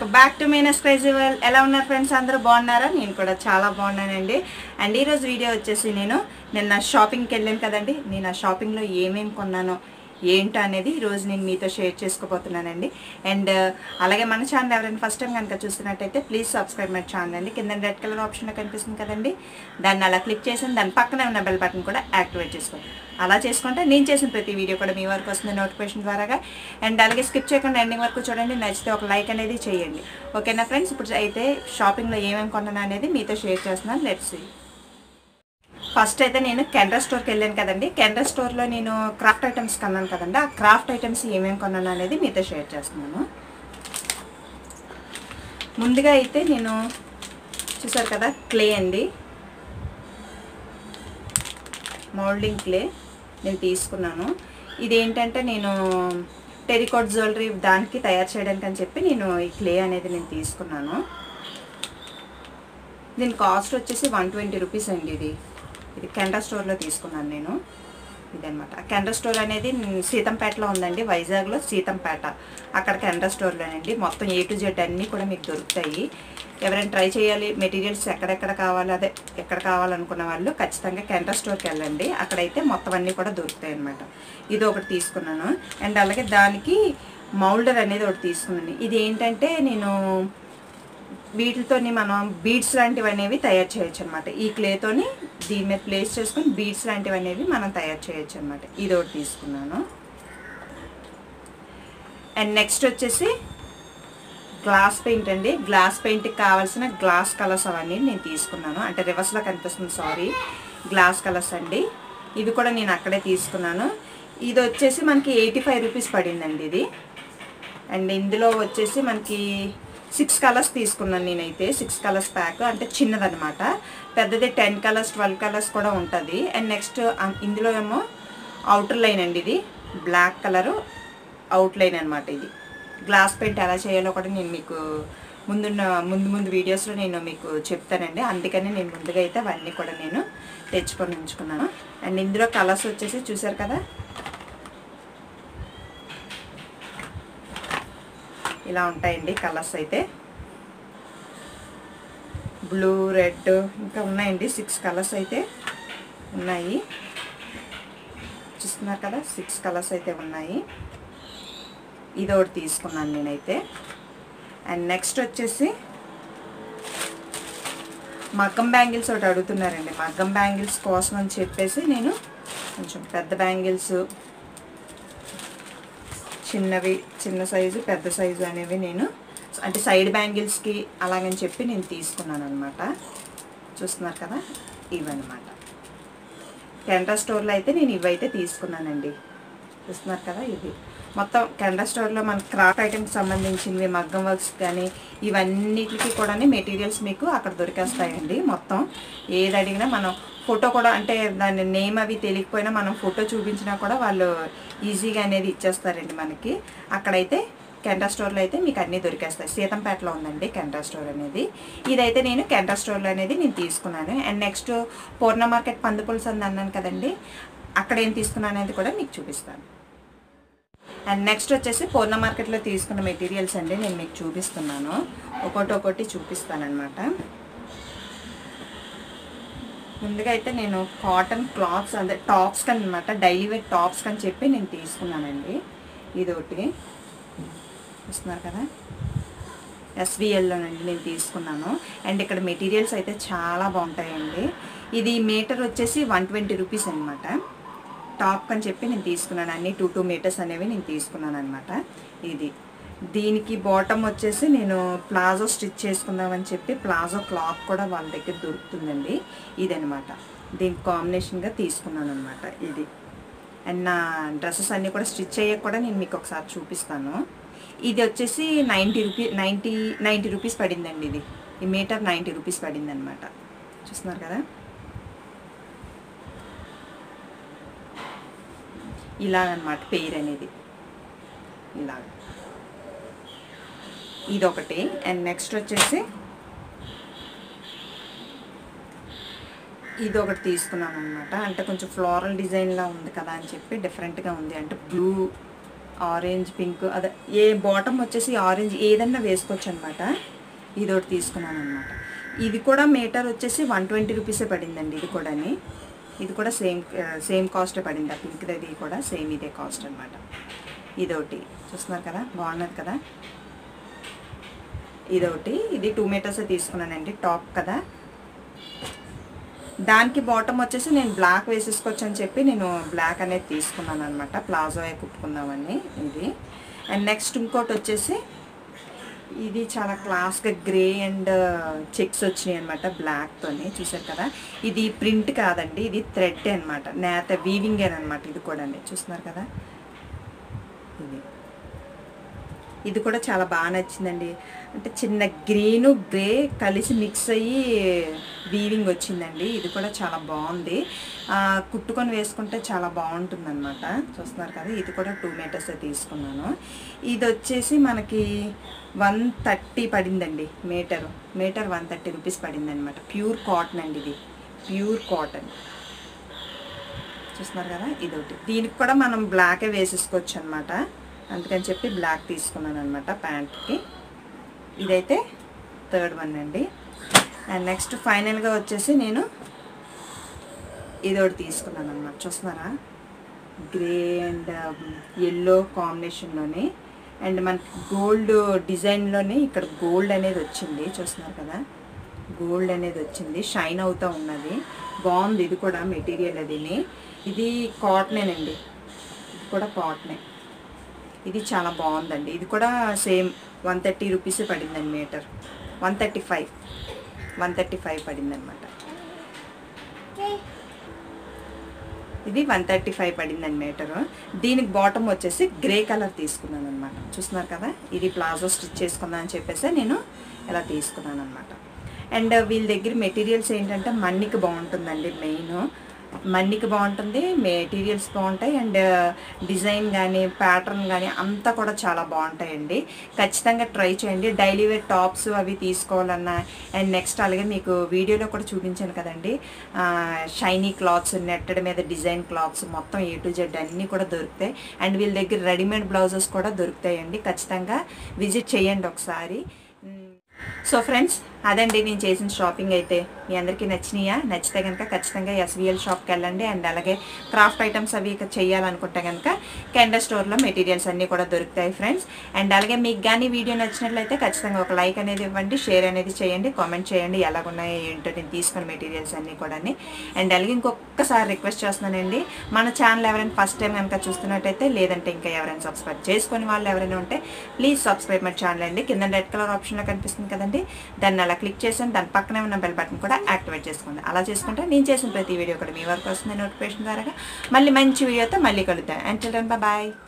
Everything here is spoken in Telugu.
back to Meena's crazy world ఎలా ఉన్నారు ఫ్రెండ్స్ అందరూ బాగున్నారా నేను కూడా చాలా బాగున్నానండి అండ్ ఈరోజు వీడియో వచ్చేసి నేను నిన్న షాపింగ్కి వెళ్ళాను కదండి నేను ఆ షాపింగ్లో ఏమేమి కొన్నానో ఏంటో అనేది ఈరోజు నేను మీతో షేర్ చేసుకోబోతున్నానండి అండ్ అలాగే మన ఛానల్ ఎవరైనా ఫస్ట్ టైం కనుక చూస్తున్నట్టయితే ప్లీజ్ సబ్స్క్రైబ్ మై ఛానల్ అండి కింద రెడ్ కలర్ ఆప్షన్లో కనిపిస్తుంది కదండి దాన్ని అలా క్లిక్ చేసి దాని పక్కనే ఉన్న బెల్ బటన్ కూడా యాక్టివేట్ చేసుకోండి అలా చేసుకుంటే నేను చేసిన ప్రతి వీడియో కూడా మీ వరకు వస్తుంది నోటిఫికేషన్ ద్వారాగా అండ్ అలాగే స్కిప్ చేయకుండా ఎండింగ్ వరకు చూడండి నచ్చితే ఒక లైక్ అనేది చేయండి ఓకేనా ఫ్రెండ్స్ ఇప్పుడు అయితే షాపింగ్లో ఏమేమి కొన్నాను అనేది మీతో షేర్ చేస్తున్నాను లెట్స్ సీ ఫస్ట్ అయితే నేను కెనరా స్టోర్కి వెళ్ళాను కదండి కెనరా స్టోర్లో నేను క్రాఫ్ట్ ఐటమ్స్ కొన్నాను కదండి ఆ క్రాఫ్ట్ ఐటమ్స్ ఏమేమి కొన్నాను అనేది మీతో షేర్ చేస్తున్నాను ముందుగా అయితే నేను చూసారు కదా క్లే అండి మౌల్డింగ్ క్లే నేను తీసుకున్నాను ఇదేంటంటే నేను టెరికాట్ జ్యువెలరీ దానికి తయారు చేయడానికి అని చెప్పి నేను ఈ క్లే అనేది నేను తీసుకున్నాను దీని కాస్ట్ వచ్చేసి వన్ ట్వంటీ రూపీస్ అండి ఇది ఇది కెనరా స్టోర్లో తీసుకున్నాను నేను ఇదనమాట కెనరా స్టోర్ అనేది సీతంపేటలో ఉందండి వైజాగ్లో సీతంపేట అక్కడ కెనరా స్టోర్లోనండి మొత్తం ఏ టు జెడ్ అన్నీ కూడా మీకు దొరుకుతాయి ఎవరైనా ట్రై చేయాలి మెటీరియల్స్ ఎక్కడెక్కడ కావాలి అదే ఎక్కడ కావాలనుకున్న వాళ్ళు ఖచ్చితంగా కెనరా స్టోర్కి వెళ్ళండి అక్కడైతే మొత్తం అన్నీ కూడా దొరుకుతాయి అనమాట ఇది ఒకటి తీసుకున్నాను అండ్ అలాగే దానికి మౌల్డర్ అనేది ఒకటి తీసుకున్నాను ఇది ఏంటంటే నేను వీటితోని మనం బీడ్స్ లాంటివి అనేవి తయారు చేయొచ్చు అనమాట ఈ క్లేతోని దీని మీద ప్లేస్ చేసుకొని బీడ్స్ లాంటివి అనేవి మనం తయారు చేయొచ్చు అనమాట ఇది ఒకటి తీసుకున్నాను అండ్ నెక్స్ట్ వచ్చేసి గ్లాస్ పెయింట్ అండి గ్లాస్ పెయింట్కి కావాల్సిన గ్లాస్ కలర్స్ అవన్నీ నేను తీసుకున్నాను అంటే రివర్స్లో కనిపిస్తుంది సారీ గ్లాస్ కలర్స్ అండి ఇవి కూడా నేను అక్కడే తీసుకున్నాను ఇది వచ్చేసి మనకి ఎయిటీ ఫైవ్ రూపీస్ పడిందండి ఇది అండ్ ఇందులో వచ్చేసి మనకి సిక్స్ కలర్స్ తీసుకున్నాను నేనైతే సిక్స్ కలర్స్ ప్యాక్ అంటే చిన్నదనమాట పెద్దది టెన్ కలర్స్ ట్వెల్వ్ కలర్స్ కూడా ఉంటుంది అండ్ నెక్స్ట్ ఇందులో ఏమో అవుటర్ లైన్ అండి ఇది బ్లాక్ కలరు అవుట్ లైన్ అనమాట ఇది గ్లాస్ పెయింట్ ఎలా చేయాలో కూడా నేను మీకు ముందున్న ముందు ముందు వీడియోస్లో నేను మీకు చెప్తానండి అందుకని నేను ముందుగా అయితే అవన్నీ కూడా నేను తెచ్చుకొని ఉంచుకున్నాను అండ్ ఇందులో కలర్స్ వచ్చేసి చూసారు కదా ఇలా ఉంటాయండి కలర్స్ అయితే బ్లూ రెడ్ ఇంకా ఉన్నాయండి సిక్స్ కలర్స్ అయితే ఉన్నాయి చూస్తున్నారు కదా సిక్స్ కలర్స్ అయితే ఉన్నాయి ఇది ఒకటి తీసుకున్నాను నేనైతే అండ్ నెక్స్ట్ వచ్చేసి మగ్గం బ్యాంగిల్స్ ఒకటి అడుగుతున్నారండి మగ్గం బ్యాంగిల్స్ కోసం అని చెప్పేసి నేను కొంచెం పెద్ద బ్యాంగిల్స్ చిన్నవి చిన్న సైజు పెద్ద సైజు అనేవి నేను అంటే సైడ్ బ్యాంగిల్స్కి అలాగని చెప్పి నేను తీసుకున్నాను అనమాట చూస్తున్నారు కదా ఇవన్నమాట కెనరా స్టోర్లో అయితే నేను ఇవైతే తీసుకున్నానండి చూస్తున్నారు కదా ఇది మొత్తం కెనరా స్టోర్లో మన క్రాఫ్ట్ ఐటమ్కి సంబంధించినవి మగ్గం వర్క్స్ కానీ ఇవన్నిటికి కూడా మెటీరియల్స్ మీకు అక్కడ దొరికేస్తాయండి మొత్తం ఏది అడిగినా మనం ఫోటో కూడా అంటే దాని నేమ్ అవి తెలియకపోయినా మనం ఫోటో చూపించినా కూడా వాళ్ళు ఈజీగా అనేది ఇచ్చేస్తారండి మనకి అక్కడైతే కెనరా స్టోర్లో అయితే మీకు అన్నీ దొరికేస్తాయి సీతంపేటలో ఉందండి కెనరా స్టోర్ అనేది ఇదైతే నేను కెనరా స్టోర్లో అనేది నేను తీసుకున్నాను అండ్ నెక్స్ట్ పూర్ణ మార్కెట్ పందుపుల్స్ అని అన్నాను కదండి అక్కడ ఏం తీసుకున్నాను అనేది కూడా మీకు చూపిస్తాను అండ్ నెక్స్ట్ వచ్చేసి పూర్ణ మార్కెట్లో తీసుకున్న మెటీరియల్స్ అండి నేను మీకు చూపిస్తున్నాను ఒకటి ఒకటి చూపిస్తానమాట ముందుగా అయితే నేను కాటన్ క్లాత్స్ అదే టాప్స్ కని అనమాట డైలీ వేర్ టాప్స్ కని చెప్పి నేను తీసుకున్నానండి ఇది ఒకటి చూస్తున్నారు కదా ఎస్విఎల్లోనండి నేను తీసుకున్నాను అండ్ ఇక్కడ మెటీరియల్స్ అయితే చాలా బాగుంటాయండి ఇది మీటర్ వచ్చేసి వన్ ట్వంటీ రూపీస్ అనమాట టాప్ అని చెప్పి నేను తీసుకున్నాను అన్ని టూ టూ మీటర్స్ అనేవి నేను తీసుకున్నాను అనమాట ఇది దీనికి బాటమ్ వచ్చేసి నేను ప్లాజో స్టిచ్ చేసుకుందామని చెప్పి ప్లాజో క్లాత్ కూడా వాళ్ళ దగ్గర దొరుకుతుందండి ఇదనమాట దీనికి కాంబినేషన్గా తీసుకున్నాను అనమాట ఇది అండ్ నా డ్రెస్సెస్ అన్నీ కూడా స్టిచ్ అయ్యాక కూడా నేను మీకు ఒకసారి చూపిస్తాను ఇది వచ్చేసి ninety rupee ninety ninety rupees పడిందండి ఇది ఈ మీటర్ నైంటీ రూపీస్ పడింది అనమాట చూస్తున్నారు కదా ఇలాగనమాట పెయిర్ అనేది ఇలాగ ఇదొకటి అండ్ నెక్స్ట్ వచ్చేసి ఇది ఒకటి తీసుకున్నాను అనమాట అంటే కొంచెం ఫ్లోరల్ డిజైన్లా ఉంది కదా అని చెప్పి డిఫరెంట్గా ఉంది అంటే బ్లూ ఆరెంజ్ పింక్ అదే ఏ బాటమ్ వచ్చేసి ఆరెంజ్ ఏదన్నా వేసుకోవచ్చు అనమాట ఇది ఒకటి తీసుకున్నాను అనమాట ఇది కూడా మీటర్ వచ్చేసి వన్ ట్వంటీ రూపీసే పడిందండి ఇది కూడాని ఇది కూడా సేమ్ సేమ్ కాస్టే పడింది ఆ పింక్ అది కూడా సేమ్ ఇదే కాస్ట్ అనమాట ఇదొకటి చూస్తున్నారు కదా బాగున్నది కదా ఇదొకటి ఇది టూ మీటర్స్ తీసుకున్నానండి టాప్ కదా దానికి బాటమ్ వచ్చేసి నేను బ్లాక్ వేసేసుకోవచ్చు అని చెప్పి నేను బ్లాక్ అనేది తీసుకున్నాను అనమాట ప్లాజో అయి కుట్టుకుందామని ఇది అండ్ నెక్స్ట్ ఇంకోటి వచ్చేసి ఇది చాలా క్లాస్గా గ్రే అండ్ చెక్స్ వచ్చినాయి అనమాట బ్లాక్తోని చూసారు కదా ఇది ప్రింట్ కాదండి ఇది థ్రెడ్ అనమాట నేత వీవింగ్ అనమాట ఇది కూడా అండి చూస్తున్నారు కదా ఇది ఇది కూడా చాలా బాగా నచ్చిందండి అంటే చిన్న గ్రీను గ్రే కలిసి మిక్స్ అయ్యి వీవింగ్ వచ్చిందండి ఇది కూడా చాలా బాగుంది ఆ, కుట్టుకొని వేసుకుంటే చాలా బాగుంటుంది అనమాట చూస్తున్నారు కదా ఇది కూడా టూ మీటర్స్ తీసుకున్నాను ఇది వచ్చేసి మనకి వన్ థర్టీ పడిందండి metre metre one thirty rupees పడింది అనమాట ప్యూర్ కాటన్ అండి ఇది ప్యూర్ కాటన్ చూస్తున్నారు కదా ఇదొకటి దీనికి కూడా మనం బ్లాకే వేసేసుకోవచ్చు అనమాట అందుకని చెప్పి బ్లాక్ తీసుకున్నాను అనమాట ప్యాంట్కి ఇదైతే థర్డ్ వన్ అండి అండ్ నెక్స్ట్ ఫైనల్గా వచ్చేసి నేను ఇది ఒకటి తీసుకున్నాను అనమాట చూస్తున్నారా గ్రే అండ్ ఎల్లో కాంబినేషన్లోని అండ్ మనకి గోల్డ్ డిజైన్లోనే ఇక్కడ గోల్డ్ అనేది వచ్చింది చూస్తున్నారు కదా గోల్డ్ అనేది వచ్చింది షైన్ అవుతూ ఉన్నది బాగుంది ఇది కూడా మెటీరియల్ అదిని ఇది కాటనేనండి ఇది కూడా కాటనే ఇది చాలా బాగుందండి ఇది కూడా సేమ్ వన్ థర్టీ రూపీసే పడిందండి meter one thirty five one thirty five పడింది అనమాట ఇది వన్ థర్టీ ఫైవ్ పడిందండి మీటరు దీనికి బాటమ్ వచ్చేసి గ్రే కలర్ తీసుకున్నాను అనమాట చూస్తున్నారు కదా ఇది ప్లాజో స్టిచ్ చేసుకుందాం అని చెప్పేసి నేను ఇలా తీసుకున్నాను అనమాట అండ్ వీళ్ళ దగ్గర మెటీరియల్స్ ఏంటంటే మన్నికి బాగుంటుందండి మెయిన్ మన్నికి బాగుంటుంది మెటీరియల్స్ బాగుంటాయి అండ్ డిజైన్ కానీ ప్యాటర్న్ కానీ అంతా కూడా చాలా బాగుంటాయండి ఖచ్చితంగా ట్రై చేయండి డైలీ వేర్ టాప్స్ అవి తీసుకోవాలన్నా అండ్ నెక్స్ట్ అలాగే మీకు వీడియోలో కూడా చూపించాను కదండి షైనీ క్లాత్స్ నెట్టెడ్ మీద డిజైన్ క్లాత్స్ మొత్తం ఏ టు జెడ్ అన్నీ కూడా దొరుకుతాయి అండ్ వీళ్ళ దగ్గర రెడీమేడ్ బ్లౌజెస్ కూడా దొరుకుతాయండి ఖచ్చితంగా విజిట్ చేయండి ఒకసారి సో ఫ్రెండ్స్ అదండి నేను చేసిన షాపింగ్ అయితే మీ అందరికీ నచ్చినాయా నచ్చితే కనుక ఖచ్చితంగా ఎస్విఎల్ షాప్కి వెళ్ళండి అండ్ అలాగే క్రాఫ్ట్ ఐటమ్స్ అవి ఇక చేయాలనుకుంటే కనుక కెండా స్టోర్లో మెటీరియల్స్ అన్నీ కూడా దొరుకుతాయి ఫ్రెండ్స్ అండ్ అలాగే మీకు కానీ వీడియో నచ్చినట్లయితే ఖచ్చితంగా ఒక లైక్ అనేది ఇవ్వండి షేర్ అనేది చేయండి కామెంట్ చేయండి ఎలాగున్నాయో ఏంటో నేను తీసుకున్న మెటీరియల్స్ అన్నీ కూడా అండ్ అలాగే ఇంకొకసారి రిక్వెస్ట్ చేస్తున్నానండి మన ఛానల్ ఎవరైనా ఫస్ట్ టైం కనుక చూస్తున్నట్టయితే లేదంటే ఇంకా ఎవరైనా సబ్స్క్రైబ్ చేసుకుని వాళ్ళు ఎవరైనా ఉంటే ప్లీజ్ సబ్స్క్రైబ్ మై ఛానల్ అండి కింద రెడ్ కలర్ ఆప్షన్లో కనిపిస్తుంది కదండి దాన్ని అలా క్లిక్ చేసాను దాని పక్కనే ఉన్న బెల్ బటన్ కూడా యాక్టివేట్ చేసుకోండి అలా చేసుకుంటే నేను చేసిన ప్రతి వీడియో కూడా మీ వరకు వస్తుంది నోటిఫికేషన్ ద్వారా మళ్ళీ మంచి వీడియోతో మళ్ళీ కలుద్దాం అండ్ చిల్డ్రన్ బాయ్